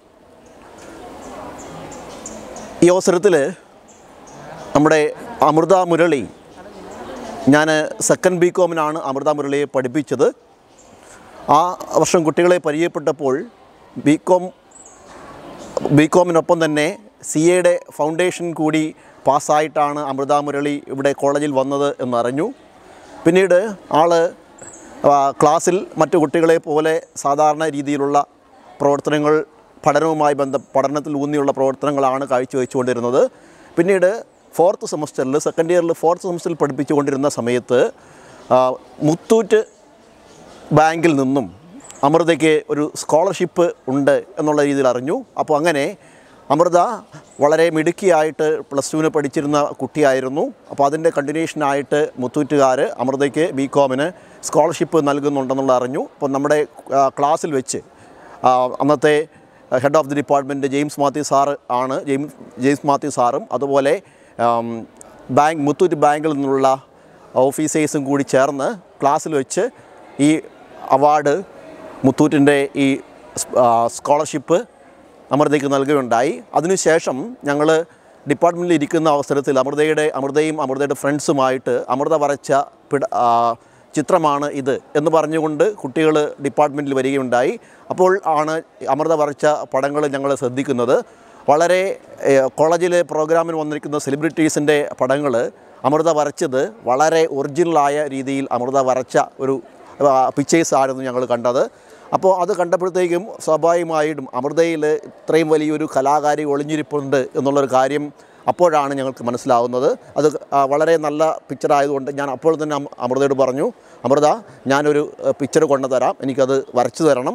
ഈ അവസരത്തിൽ നമ്മുടെ അമൃത മുരളി ഞാൻ സെക്കൻഡ് ബി കോമിനാണ് അമൃത മുരളിയെ പഠിപ്പിച്ചത് ആ വർഷം കുട്ടികളെ പരിചയപ്പെട്ടപ്പോൾ ബി കോം ബി കോമിനൊപ്പം തന്നെ സി എയുടെ ഫൗണ്ടേഷൻ കൂടി പാസ്സായിട്ടാണ് അമൃത മുരളി ഇവിടെ കോളേജിൽ വന്നത് എന്നറിഞ്ഞു പിന്നീട് ആൾ ക്ലാസ്സിൽ മറ്റു കുട്ടികളെ പോലെ സാധാരണ രീതിയിലുള്ള പ്രവർത്തനങ്ങൾ പഠനവുമായി ബന്ധ പഠനത്തിൽ ഊന്നിയുള്ള പ്രവർത്തനങ്ങളാണ് കാഴ്ചവെച്ചുകൊണ്ടിരുന്നത് പിന്നീട് ഫോർത്ത് സെമസ്റ്ററിൽ സെക്കൻഡ് ഇയറിൽ ഫോർത്ത് സെമസ്റ്ററിൽ പഠിപ്പിച്ചുകൊണ്ടിരുന്ന സമയത്ത് ആ, മുത്തൂറ്റ് ബാങ്കിൽ നിന്നും അമൃതയ്ക്ക് ഒരു സ്കോളർഷിപ്പ് ഉണ്ട് എന്നുള്ള രീതിയിൽ അറിഞ്ഞു അപ്പോൾ അങ്ങനെ അമൃത വളരെ മിടുക്കിയായിട്ട് പ്ലസ് ടുവിന് പഠിച്ചിരുന്ന കുട്ടിയായിരുന്നു അപ്പോൾ അതിൻ്റെ കണ്ടിന്യൂഷനായിട്ട് മുത്തൂറ്റുകാർ അമൃതയ്ക്ക് ബി കോമിന് സ്കോളർഷിപ്പ് നൽകുന്നുണ്ടെന്നുള്ള അറിഞ്ഞു അപ്പോൾ നമ്മുടെ ആ, ക്ലാസ്സിൽ വെച്ച് ആ, അന്നത്തെ head of the department James Mathew sir ആണ് ജെയിംസ് ജെയിംസ് മാത്യു സാറും അതുപോലെ ആം, ബാങ്ക് മുത്തൂറ്റ് ബാങ്കിൽ നിന്നുള്ള ഓഫീസേഴ്സും കൂടി ചേർന്ന് ക്ലാസ്സിൽ വെച്ച് ഈ അവാർഡ് മുത്തൂറ്റിൻ്റെ ഈ സ്- ആ, സ്കോളർഷിപ്പ് അമൃതയ്ക്ക് നൽകുകയുണ്ടായി അതിനുശേഷം ഞങ്ങൾ ഡിപ്പാർട്ട്മെൻറ്റിൽ ഇരിക്കുന്ന അവസരത്തിൽ അമൃതയുടെ അമൃതയും അമൃതയുടെ ഫ്രണ്ട്സുമായിട്ട് അമൃത വരച്ച പിട ആ, ചിത്രമാണ് ഇത് എന്ന് പറഞ്ഞുകൊണ്ട് കുട്ടികൾ ഡിപ്പാർട്ട്മെൻറ്റിൽ വരികയുണ്ടായി അപ്പോൾ ആണ് അമൃത വരച്ച പടങ്ങൾ ഞങ്ങൾ ശ്രദ്ധിക്കുന്നത് വളരെ ഏഹ്, കോളേജിലെ പ്രോഗ്രാമിന് വന്നിരിക്കുന്ന സെലിബ്രിറ്റീസിൻ്റെ പടങ്ങൾ അമൃത വരച്ചത് വളരെ ഒറിജിനലായ രീതിയിൽ അമൃത വരച്ച ഒരു പിക്ചേഴ്സ് ആയിരുന്നു ഞങ്ങൾ കണ്ടത് അപ്പോൾ അത് കണ്ടപ്പോഴത്തേക്കും സ്വാഭാവികമായിട്ടും അമൃതയിൽ ഇത്രയും വലിയൊരു കലാകാരി ഒളിഞ്ഞിരിപ്പുണ്ട് എന്നുള്ളൊരു കാര്യം അപ്പോഴാണ് ഞങ്ങൾക്ക് മനസ്സിലാവുന്നത് അത് ആ, വളരെ നല്ല പിക്ചർ ആയതുകൊണ്ട് ഞാൻ അപ്പോൾ തന്നെ അമ- അമൃതയോട് പറഞ്ഞു അമൃത ഞാനൊരു പിക്ചർ കൊണ്ടുതരാം എനിക്കത് വരച്ചു തരണം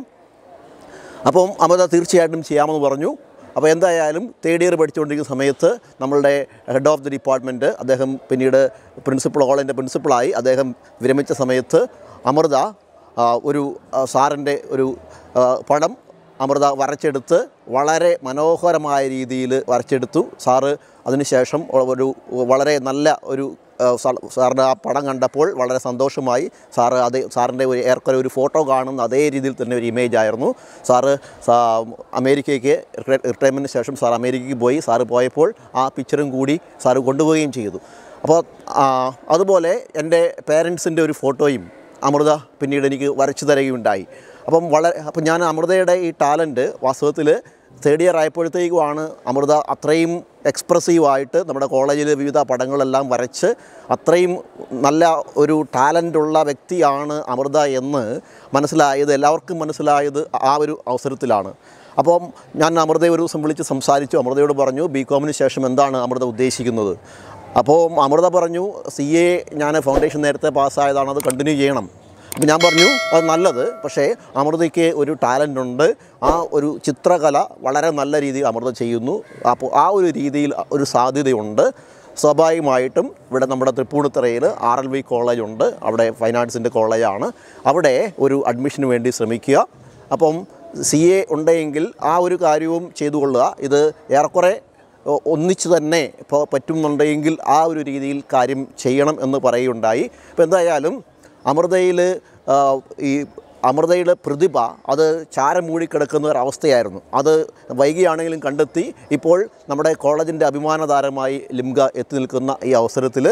അപ്പം അമൃത തീർച്ചയായിട്ടും ചെയ്യാമെന്ന് പറഞ്ഞു അപ്പോൾ എന്തായാലും തേർഡ് ഇയർ പഠിച്ചുകൊണ്ടിരിക്കുന്ന സമയത്ത് നമ്മളുടെ ഹെഡ് ഓഫ് ദി ഡിപ്പാർട്ട്മെൻറ്റ് അദ്ദേഹം പിന്നീട് പ്രിൻസിപ്പൾ കോളേജിൻ്റെ പ്രിൻസിപ്പളായി അദ്ദേഹം വിരമിച്ച സമയത്ത് അമൃത ആ, ഒരു ആ, സാറിൻ്റെ ഒരു ആ, പടം അമൃത വരച്ചെടുത്ത് വളരെ മനോഹരമായ രീതിയിൽ വരച്ചെടുത്തു സാറ് അതിനുശേഷം ഒരു വളരെ നല്ല ഒരു ആ, സാ- സാറിൻ്റെ ആ പടം കണ്ടപ്പോൾ വളരെ സന്തോഷമായി സാറ് അതേ സാറിൻ്റെ ഒരു ഏറെക്കുറെ ഒരു ഫോട്ടോ കാണുന്ന അതേ രീതിയിൽ തന്നെ ഒരു ഇമേജ് ആയിരുന്നു സാറ് സാ അമേരിക്കയ്ക്ക് റിട്ടയർമെൻറ്റിന് ശേഷം സാർ അമേരിക്കയ്ക്ക് പോയി സാറ് പോയപ്പോൾ ആ പിക്ചറും കൂടി സാറ് കൊണ്ടുപോവുകയും ചെയ്തു അപ്പോൾ ആ, അതുപോലെ എൻ്റെ പേരൻസിൻ്റെ ഒരു ഫോട്ടോയും അമൃത പിന്നീട് എനിക്ക് വരച്ചു തരികയുണ്ടായി അപ്പം വളരെ അപ്പം ഞാൻ അമൃതയുടെ ഈ ടാലൻറ്റ് വാസ്തവത്തിൽ തേർഡ് ഇയർ ആയപ്പോഴത്തേക്കുമാണ് അമൃത അത്രയും എക്സ്പ്രസീവായിട്ട് നമ്മുടെ കോളേജിൽ വിവിധ പടങ്ങളെല്ലാം വരച്ച് അത്രയും നല്ല ഒരു ടാലൻ്റുള്ള വ്യക്തിയാണ് അമൃത എന്ന് മനസ്സിലായത് എല്ലാവർക്കും മനസ്സിലായത് ആ ഒരു അവസരത്തിലാണ് അപ്പം ഞാൻ അമൃതയെ ഒരു ദിവസം വിളിച്ച് സംസാരിച്ചു അമൃതയോട് പറഞ്ഞു ബി കോമിന് ശേഷം എന്താണ് അമൃത ഉദ്ദേശിക്കുന്നത് അപ്പോൾ അമൃത പറഞ്ഞു സി എ ഞാൻ ഫൗണ്ടേഷൻ നേരത്തെ പാസ്സായതാണ് അത് കണ്ടിന്യൂ ചെയ്യണം അപ്പം ഞാൻ പറഞ്ഞു അത് നല്ലത് പക്ഷേ അമൃതയ്ക്ക് ഒരു ടാലൻ്റ് ഉണ്ട് ആ ഒരു ചിത്രകല വളരെ നല്ല രീതിയിൽ അമൃത ചെയ്യുന്നു അപ്പോൾ ആ ഒരു രീതിയിൽ ഒരു സാധ്യതയുണ്ട് സ്വാഭാവികമായിട്ടും ഇവിടെ നമ്മുടെ തൃപ്പൂണിത്തറയിൽ ആർ എൽ വി കോളേജ് ഉണ്ട് അവിടെ ഫൈൻ ആർട്സിൻ്റെ കോളേജാണ് അവിടെ ഒരു അഡ്മിഷന് വേണ്ടി ശ്രമിക്കുക അപ്പം സി എ ഉണ്ടെങ്കിൽ ആ ഒരു കാര്യവും ചെയ്തു കൊള്ളുക ഇത് ഏറെക്കുറെ ഒ- ഒന്നിച്ച് തന്നെ ഇപ്പോൾ പറ്റുന്നുണ്ടെങ്കിൽ ആ ഒരു രീതിയിൽ കാര്യം ചെയ്യണം എന്ന് പറയുകയുണ്ടായി ഇപ്പോൾ എന്തായാലും അമൃതയിൽ ആ, ഈ അമൃതയുടെ പ്രതിഭ അത് ചാരം മൂടിക്കിടക്കുന്ന ഒരവസ്ഥയായിരുന്നു അത് വൈകിയാണെങ്കിലും കണ്ടെത്തി ഇപ്പോൾ നമ്മുടെ കോളേജിൻ്റെ അഭിമാന താരമായി ലിംഗ എത്തി നിൽക്കുന്ന ഈ അവസരത്തിൽ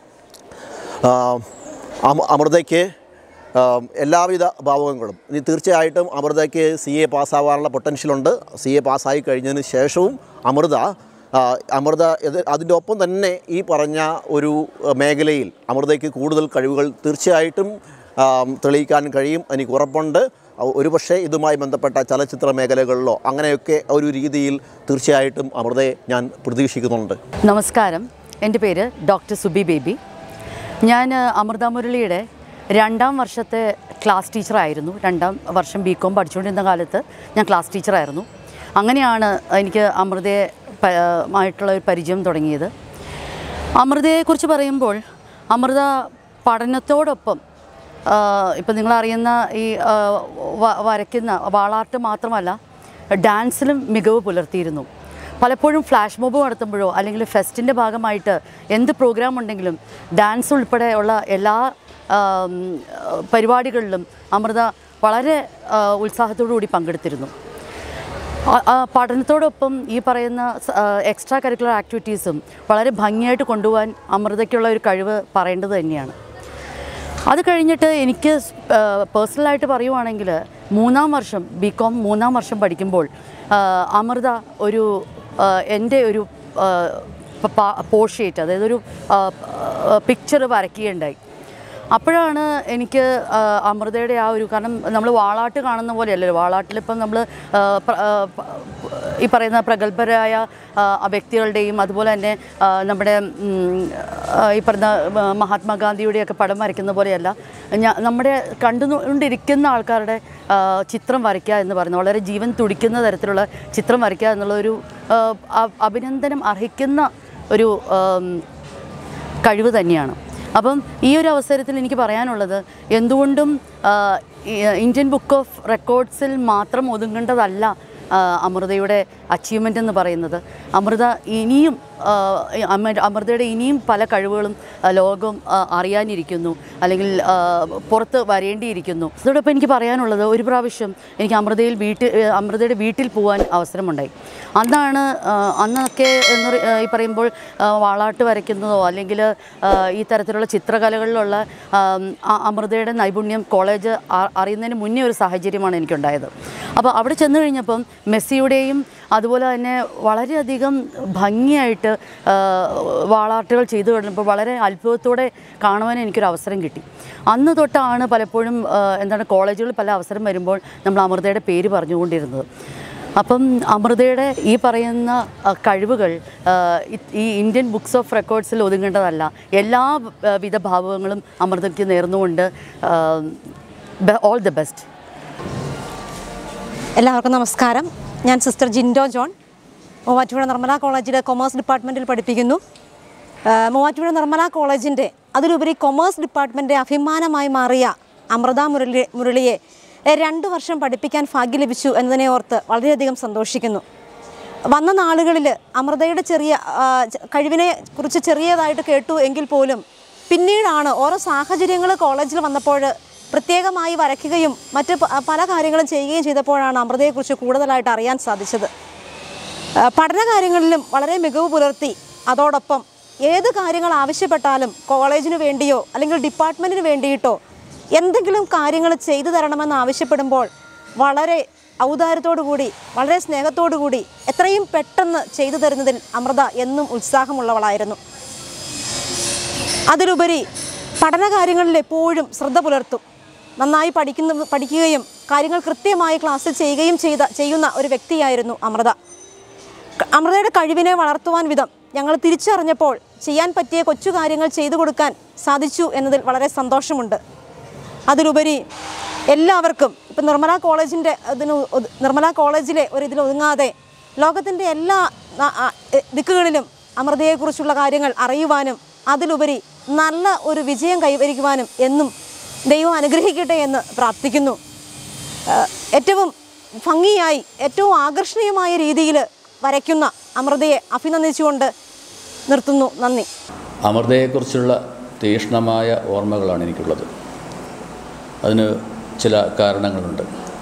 ആ, അമ- അമൃതയ്ക്ക് ആ, എല്ലാവിധ ഭാവങ്ങളും ഇനി തീർച്ചയായിട്ടും അമൃതയ്ക്ക് സി എ പാസ്സാവാനുള്ള പൊട്ടൻഷ്യലുണ്ട് സി എ പാസ്സായി കഴിഞ്ഞതിന് ശേഷവും അമൃത ആ, അമൃത ഇത് അതിൻ്റെ ഒപ്പം തന്നെ ഈ പറഞ്ഞ ഒരു ആ, മേഖലയിൽ അമൃതയ്ക്ക് കൂടുതൽ കഴിവുകൾ തീർച്ചയായിട്ടും ആ, തെളിയിക്കാൻ കഴിയും എനിക്ക് ഉറപ്പുണ്ട് ആ, ഒരുപക്ഷെ ഇതുമായി ബന്ധപ്പെട്ട ചലച്ചിത്ര മേഖലകളിലോ അങ്ങനെയൊക്കെ ഒരു രീതിയിൽ തീർച്ചയായിട്ടും അമൃതയെ ഞാൻ പ്രതീക്ഷിക്കുന്നുണ്ട് നമസ്കാരം എൻ്റെ പേര് ഡോക്ടർ സുബി ബേബി ഞാൻ അമൃത മുരളിയുടെ രണ്ടാം വർഷത്തെ ക്ലാസ് ടീച്ചറായിരുന്നു രണ്ടാം വർഷം ബി കോം പഠിച്ചുകൊണ്ടിരുന്ന കാലത്ത് ഞാൻ ക്ലാസ് ടീച്ചറായിരുന്നു അങ്ങനെയാണ് എനിക്ക് അമൃതയെ പ- മായിട്ടുള്ള ഒരു പരിചയം തുടങ്ങിയത് അമൃതയെക്കുറിച്ച് പറയുമ്പോൾ അമൃത പഠനത്തോടൊപ്പം ഇപ്പം നിങ്ങളറിയുന്ന ഈ ആ, വ- വരയ്ക്കുന്ന വാളാർട്ട് മാത്രമല്ല ഡാൻസിലും മികവ് പുലർത്തിയിരുന്നു പലപ്പോഴും ഫ്ലാഷ് മോബ് നടത്തുമ്പോഴോ അല്ലെങ്കിൽ ഫെസ്റ്റിൻ്റെ ഭാഗമായിട്ട് എന്ത് പ്രോഗ്രാം ഉണ്ടെങ്കിലും ഡാൻസ് ഉൾപ്പെടെയുള്ള എല്ലാ ആം, പരിപാടികളിലും അമൃത വളരെ ആ, ഉത്സാഹത്തോടു കൂടി പങ്കെടുത്തിരുന്നു ആ- ആ പഠനത്തോടൊപ്പം ഈ പറയുന്ന എക്സ്ട്രാ കരിക്കുലർ ആക്ടിവിറ്റീസും വളരെ ഭംഗിയായിട്ട് കൊണ്ടുപോകാൻ അമൃതയ്ക്കുള്ള ഒരു കഴിവ് പറയേണ്ടത് തന്നെയാണ് അത് കഴിഞ്ഞിട്ട് എനിക്ക് പേഴ്സണലായിട്ട് പറയുവാണെങ്കിൽ മൂന്നാം വർഷം ബി കോം മൂന്നാം വർഷം പഠിക്കുമ്പോൾ ആ, അമൃത ഒരു ആ, എൻ്റെ ഒരു പോർഷേറ്റ് അതായത് ഒരു പിക്ചർ വരയ്ക്കുകയുണ്ടായി അപ്പോഴാണ് എനിക്ക് ആ, അമൃതയുടെ ആ ഒരു കാരണം നമ്മൾ വാളാട്ട് കാണുന്ന പോലെയല്ലല്ലോ വാളാട്ടിലിപ്പം നമ്മൾ ഈ പറയുന്ന പ്രഗത്ഭരായ ആ, വ്യക്തികളുടെയും അതുപോലെ തന്നെ ആ, നമ്മുടെ ഉം, ആ, ഈ പറഞ്ഞ ആ, മഹാത്മാഗാന്ധിയുടെയൊക്കെ പടം വരയ്ക്കുന്ന പോലെയല്ല ഞാൻ നമ്മുടെ കണ്ടുകൊണ്ടിരിക്കുന്ന ആൾക്കാരുടെ ആ, ചിത്രം വരയ്ക്കുക എന്ന് പറയുന്നത് വളരെ ജീവൻ തുടിക്കുന്ന തരത്തിലുള്ള ചിത്രം വരയ്ക്കുക എന്നുള്ള ഒരു ആ, അ- അഭിനന്ദനം അർഹിക്കുന്ന ഒരു ആം, കഴിവ് തന്നെയാണ് അപ്പം ഈ ഒരു അവസരത്തിൽ എനിക്ക് പറയാനുള്ളത് എന്തുകൊണ്ടും ആ, ഈ ഇന്ത്യൻ ബുക്ക് ഓഫ് റെക്കോർഡ്സിൽ മാത്രം ഒതുങ്ങേണ്ടതല്ല ആ, അമൃതയുടെ അച്ചീവ്മെൻ്റ് എന്ന് പറയുന്നത് അമൃത ഇനിയും ആ, അമ- അമൃതയുടെ ഇനിയും പല കഴിവുകളും ആ, ലോകം ആ, അറിയാനിരിക്കുന്നു അല്ലെങ്കിൽ ആ, പുറത്ത് വരേണ്ടിയിരിക്കുന്നു അതോടൊപ്പം എനിക്ക് പറയാനുള്ളത് ഒരു പ്രാവശ്യം എനിക്ക് അമൃതയിൽ വീട്ടിൽ അമൃതയുടെ വീട്ടിൽ പോകാൻ അവസരമുണ്ടായി അന്നാണ് ആ, അന്നൊക്കെ എന്ന് പറ- ഈ പറയുമ്പോൾ ആ, വാളാട്ട് വരയ്ക്കുന്നതോ അല്ലെങ്കിൽ ആ, ഈ തരത്തിലുള്ള ചിത്രകലകളിലുള്ള ആ, ആ അമൃതയുടെ നൈപുണ്യം കോളേജ് അ- അറിയുന്നതിന് മുന്നേ ഒരു സാഹചര്യമാണ് എനിക്കുണ്ടായത് അപ്പോൾ അവിടെ ചെന്ന് കഴിഞ്ഞപ്പം മെസ്സിയുടെയും അതുപോലെ തന്നെ വളരെയധികം ഭംഗിയായിട്ട് ആ, വാളാട്ടുകൾ ചെയ്തു കഴിഞ്ഞപ്പോൾ വളരെ അത്ഭുതത്തോടെ കാണുവാൻ എനിക്കൊരു അവസരം കിട്ടി അന്ന് തൊട്ടാണ് പലപ്പോഴും ആ, എന്താണ് കോളേജുകളിൽ പല അവസരം വരുമ്പോൾ നമ്മൾ അമൃതയുടെ പേര് പറഞ്ഞുകൊണ്ടിരുന്നത് അപ്പം അമൃതയുടെ ഈ പറയുന്ന ആ, കഴിവുകൾ ആ, ഇ- ഈ ഇന്ത്യൻ ബുക്സ് ഓഫ് റെക്കോർഡ്സിൽ ഒതുങ്ങേണ്ടതല്ല എല്ലാ ആ, വിധ ഭാവങ്ങളും അമൃതയ്ക്ക് നേർന്നുകൊണ്ട് ഓൾ ദ ബെസ്റ്റ് എല്ലാവർക്കും നമസ്കാരം ഞാൻ സിസ്റ്റർ ജിൻഡോ ജോൺ മൂവാറ്റുപുഴ നിർമ്മല കോളേജിലെ കൊമേഴ്സ് ഡിപ്പാർട്ട്മെൻറ്റിൽ പഠിപ്പിക്കുന്നു ആ, മൂവാറ്റുപുഴ നിർമ്മല കോളേജിൻ്റെ അതിലുപരി കൊമേഴ്സ് ഡിപ്പാർട്ട്മെൻറ്റ് അഭിമാനമായി മാറിയ അമൃത മുരളി മുരളിയെ എ, രണ്ട് വർഷം പഠിപ്പിക്കാൻ ഭാഗ്യം ലഭിച്ചു എന്നതിനെ ഓർത്ത് വളരെയധികം സന്തോഷിക്കുന്നു വന്ന നാളുകളിൽ അമൃതയുടെ ചെറിയ ആ, ച- കഴിവിനെ കുറിച്ച് ചെറിയതായിട്ട് കേട്ടു എങ്കിൽ പോലും പിന്നീടാണ് ഓരോ സാഹചര്യങ്ങൾ കോളേജിൽ വന്നപ്പോൾ പ്രത്യേകമായി വരയ്ക്കുകയും മറ്റ് പ- പല കാര്യങ്ങളും ചെയ്യുകയും ചെയ്തപ്പോഴാണ് അമൃതയെക്കുറിച്ച് കൂടുതലായിട്ട് അറിയാൻ സാധിച്ചത് ആ, പഠന കാര്യങ്ങളിലും വളരെ മികവ് പുലർത്തി അതോടൊപ്പം ഏത് കാര്യങ്ങൾ ആവശ്യപ്പെട്ടാലും കോളേജിന് വേണ്ടിയോ അല്ലെങ്കിൽ ഡിപ്പാർട്ട്മെൻറ്റിന് വേണ്ടിയിട്ടോ എന്തെങ്കിലും കാര്യങ്ങൾ ചെയ്തു തരണമെന്ന് ആവശ്യപ്പെടുമ്പോൾ വളരെ ഔദാര്യത്തോടു കൂടി വളരെ സ്നേഹത്തോടു കൂടി എത്രയും പെട്ടെന്ന് ചെയ്തു തരുന്നതിൽ അമൃത എന്നും ഉത്സാഹമുള്ളവളായിരുന്നു അതിലുപരി പഠന കാര്യങ്ങളിൽ എപ്പോഴും ശ്രദ്ധ പുലർത്തും നന്നായി പഠിക്കുന്ന പഠിക്കുകയും കാര്യങ്ങൾ കൃത്യമായി ക്ലാസ്സിൽ ചെയ്യുകയും ചെയ്ത ചെയ്യുന്ന ഒരു വ്യക്തിയായിരുന്നു അമൃത ക- അമൃതയുടെ കഴിവിനെ വളർത്തുവാൻ വിധം ഞങ്ങൾ തിരിച്ചറിഞ്ഞപ്പോൾ ചെയ്യാൻ പറ്റിയ കൊച്ചു കാര്യങ്ങൾ ചെയ്തു കൊടുക്കാൻ സാധിച്ചു എന്നതിൽ വളരെ സന്തോഷമുണ്ട് അതിലുപരി എല്ലാവർക്കും ഇപ്പം നിർമ്മല കോളേജിൻ്റെ അതിന് ഒതു- നിർമ്മല കോളേജിലെ ഒരു ഇതിൽ ഒതുങ്ങാതെ ലോകത്തിൻ്റെ എല്ലാ ന- ആ, എ, ദിക്കുകളിലും അമൃതയെക്കുറിച്ചുള്ള കാര്യങ്ങൾ അറിയുവാനും അതിലുപരി നല്ല ഒരു വിജയം കൈവരിക്കുവാനും എന്നും ദൈവം അനുഗ്രഹിക്കട്ടെ എന്ന് പ്രാർത്ഥിക്കുന്നു ആ, ഏറ്റവും ഭംഗിയായി ഏറ്റവും ആകർഷണീയമായ രീതിയിൽ വരയ്ക്കുന്ന അമൃതയെ അഭിനന്ദിച്ചുകൊണ്ട് നിർത്തുന്നു നന്ദി അമൃതയെക്കുറിച്ചുള്ള തീക്ഷ്ണമായ ഓർമ്മകളാണ് എനിക്കുള്ളത് അതിന് ചില കാരണങ്ങളുണ്ട്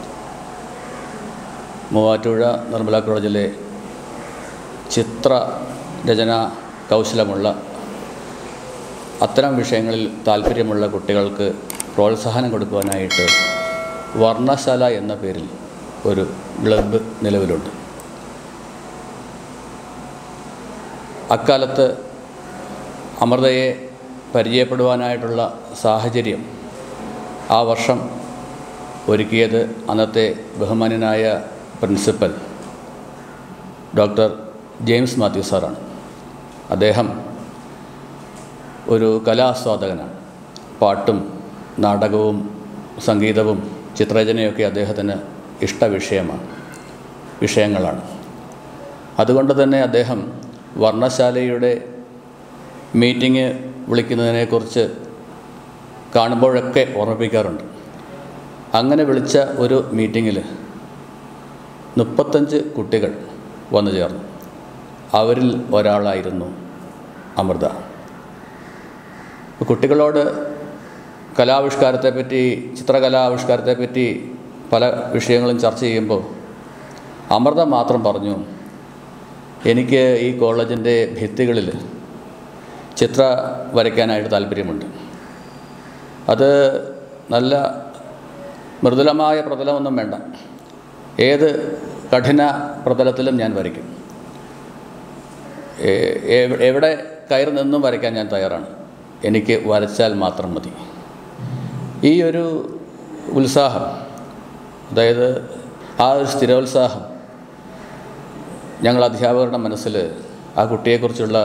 മൂവാറ്റുപുഴ നിർമ്മല കോളേജിലെ ചിത്ര രചനാ കൗശലമുള്ള അത്തരം വിഷയങ്ങളിൽ താല്പര്യമുള്ള കുട്ടികൾക്ക് പ്രോത്സാഹനം കൊടുക്കുവാനായിട്ട് വർണ്ണശാല എന്ന പേരിൽ ഒരു ക്ലബ്ബ് നിലവിലുണ്ട് അക്കാലത്ത് അമൃതയെ പരിചയപ്പെടുവാനായിട്ടുള്ള സാഹചര്യം ആ വർഷം ഒരുക്കിയത് അന്നത്തെ ബഹുമാന്യനായ പ്രിൻസിപ്പൽ ഡോക്ടർ ജെയിംസ് മാത്യു സാറാണ് അദ്ദേഹം ഒരു കലാസ്വാദകനാണ് പാട്ടും നാടകവും സംഗീതവും ചിത്രരചനയൊക്കെ അദ്ദേഹത്തിന് ഇഷ്ടവിഷയമാണ് വിഷയങ്ങളാണ് അതുകൊണ്ട് തന്നെ അദ്ദേഹം വർണ്ണശാലയുടെ മീറ്റിംഗ് വിളിക്കുന്നതിനെക്കുറിച്ച് കാണുമ്പോഴൊക്കെ ഓർമ്മിപ്പിക്കാറുണ്ട് അങ്ങനെ വിളിച്ച ഒരു മീറ്റിങ്ങിൽ മുപ്പത്തഞ്ച് കുട്ടികൾ വന്നു ചേർന്നു അവരിൽ ഒരാളായിരുന്നു അമൃത കുട്ടികളോട് കലാവിഷ്കാരത്തെപ്പറ്റി ചിത്രകലാവിഷ്കാരത്തെപ്പറ്റി പല വിഷയങ്ങളും ചർച്ച ചെയ്യുമ്പോൾ അമൃത മാത്രം പറഞ്ഞു എനിക്ക് ഈ കോളേജിൻ്റെ ഭിത്തികളിൽ ചിത്ര വരയ്ക്കാനായിട്ട് താല്പര്യമുണ്ട് അത് നല്ല മൃദുലമായ പ്രതലമൊന്നും വേണ്ട ഏത് കഠിന പ്രതലത്തിലും ഞാൻ വരയ്ക്കും ഏ- എവ്- എവിടെ കയറി നിന്നും വരയ്ക്കാൻ ഞാൻ തയ്യാറാണ് എനിക്ക് വരച്ചാൽ മാത്രം മതി ഈ ഒരു ഉത്സാഹം അതായത് ആ ഒരു സ്ഥിരോത്സാഹം ഞങ്ങൾ അധ്യാപകരുടെ മനസ്സിൽ ആ കുട്ടിയെക്കുറിച്ചുള്ള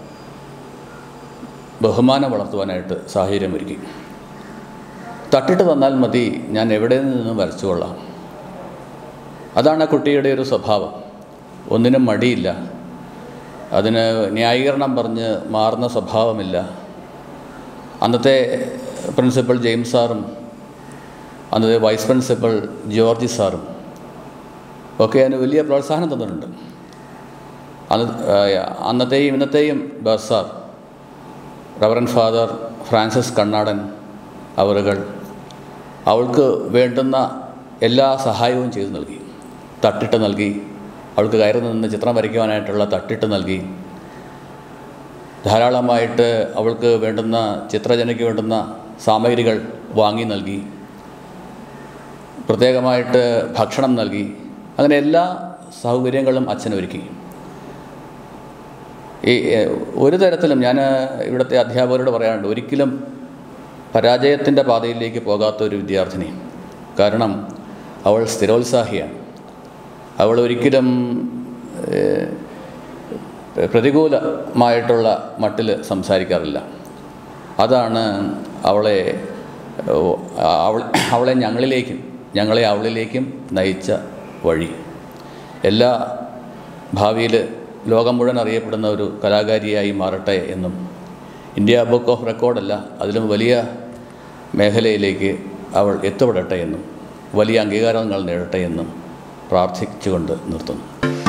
ബഹുമാനം വളർത്തുവാനായിട്ട് സാഹചര്യമൊരുക്കി തട്ടിട്ട് തന്നാൽ മതി ഞാൻ എവിടെ നിന്നും വരച്ചുകൊള്ളാം അതാണ് ആ കുട്ടിയുടെ ഒരു സ്വഭാവം ഒന്നിനും മടിയില്ല അതിന് ന്യായീകരണം പറഞ്ഞ് മാറുന്ന സ്വഭാവമില്ല അന്നത്തെ പ്രിൻസിപ്പൽ ജെയിംസ് സാറും അന്നത്തെ വൈസ് പ്രിൻസിപ്പൽ ജോർജ് സാറും ഒക്കെ അതിന് വലിയ പ്രോത്സാഹനം തന്നിട്ടുണ്ട് അന്ന് ആ, അന്നത്തെയും ഇന്നത്തെയും bursar reverend father Francis Kannadan അവറുകൾ അവൾക്ക് വേണ്ടുന്ന എല്ലാ സഹായവും ചെയ്തു നൽകി തട്ടിട്ട് നൽകി അവൾക്ക് കയറി നിന്ന് ചിത്രം വരയ്ക്കുവാനായിട്ടുള്ള തട്ടിട്ട് നൽകി ധാരാളമായിട്ട് അവൾക്ക് വേണ്ടുന്ന ചിത്രരചനയ്ക്ക് വേണ്ടുന്ന സാമഗ്രികൾ വാങ്ങി നൽകി പ്രത്യേകമായിട്ട് ഭക്ഷണം നൽകി അങ്ങനെ എല്ലാ സൗകര്യങ്ങളും അച്ഛൻ ഒരുക്കി ഈ ഏഹ്, ഒരു തരത്തിലും ഞാൻ ഇവിടുത്തെ അധ്യാപകരോട് പറയാറുണ്ട് ഒരിക്കലും പരാജയത്തിൻ്റെ പാതയിലേക്ക് പോകാത്ത ഒരു വിദ്യാർത്ഥിനി കാരണം അവൾ സ്ഥിരോത്സാഹിയാണ് അവൾ ഒരിക്കലും ഏഹ്, പ്രതികൂലമായിട്ടുള്ള മട്ടിൽ സംസാരിക്കാറില്ല അതാണ് അവളെ ഓ, അവൾ അവളെ ഞങ്ങളിലേക്കും ഞങ്ങളെ അവളിലേക്കും നയിച്ച വഴി എല്ലാ ഭാവിയിൽ ലോകം മുഴുവൻ അറിയപ്പെടുന്ന ഒരു കലാകാരിയായി മാറട്ടെ എന്നും ഇന്ത്യ ബുക്ക് ഓഫ് റെക്കോർഡല്ല അതിലും വലിയ മേഖലയിലേക്ക് അവൾ എത്തപ്പെടട്ടെ എന്നും വലിയ അംഗീകാരങ്ങൾ നേടട്ടെ എന്നും പ്രാർത്ഥിച്ചുകൊണ്ട് നിർത്തുന്നു